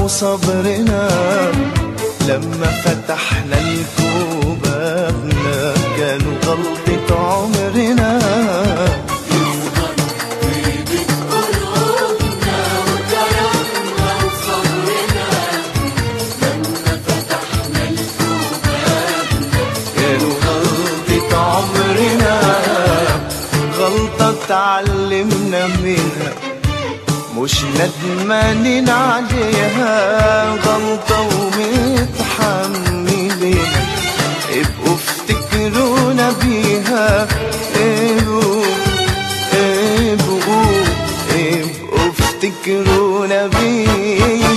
وصبرنا لما فتحنا لكم بابنا كانوا غلطة عمرنا كانوا غلطة عمرنا غلطة تعلمنا منها مش ندمانين عليها غلطة ومتحملين ابقوا افتكرونا بيها ابقوا ابقوا ابقوا افتكرونا بيها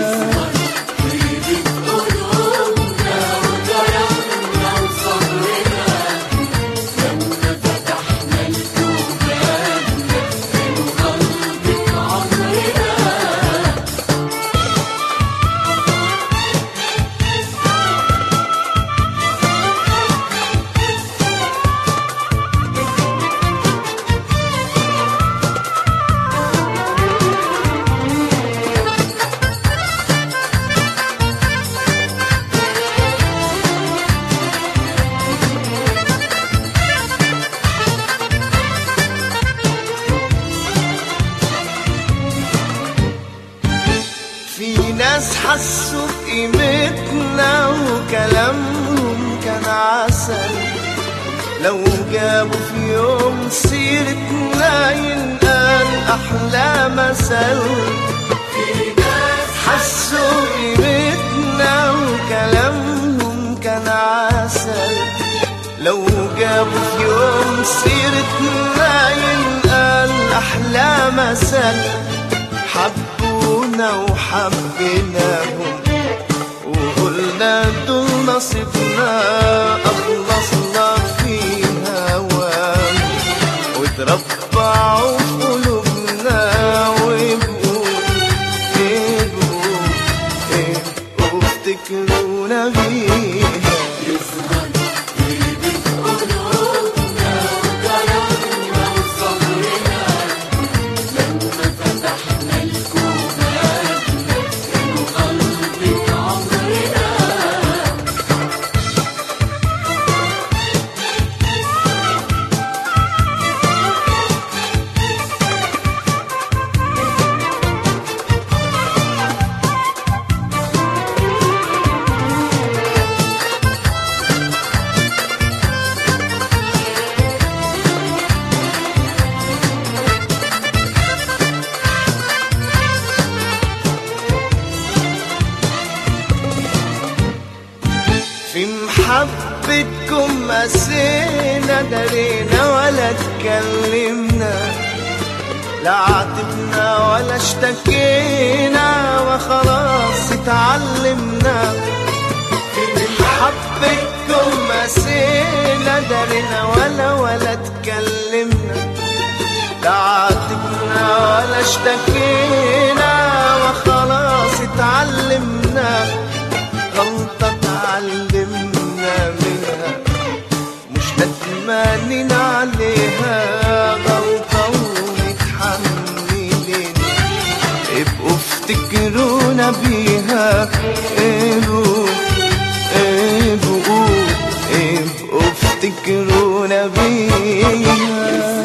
في ناس حسوا بقيمتنا وكلامهم كان عسل لو جابوا في يوم سيرتنا ينقال أحلى مثل في ناس حسوا بقيمتنا وكلامهم كان عسل لو جابوا في يوم سيرتنا ينقال أحلى مثل حبونا وحبيناهم وقلنا دول نصيبنا أخلصنا في هواهم وتربعوا في قلوبنا ويبقوا يبقوا يبقوا افتكرونا بيها في محبتكم قسينا درينا ولا اتكلمنا لا عاتبنا ولا اشتكينا وخلاص اتعلمنا في محبتكم قسينا درينا ولا ولا اتكلمنا لا عاتبنا ولا اشتكينا وخلاص اتعلمنا غلطة اتعلمنا منها مش ندمانين عليها غلطة ومتحملين ابقوا افتكرونا بيها ابقوا ابقوا ابقوا افتكرونا بيها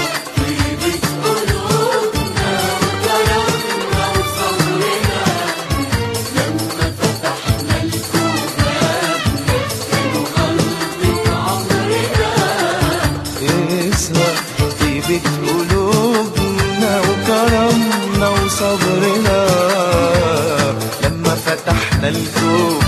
اسمع طيبة قلوبنا وكرمنا وصبرنا لما فتحنا الكون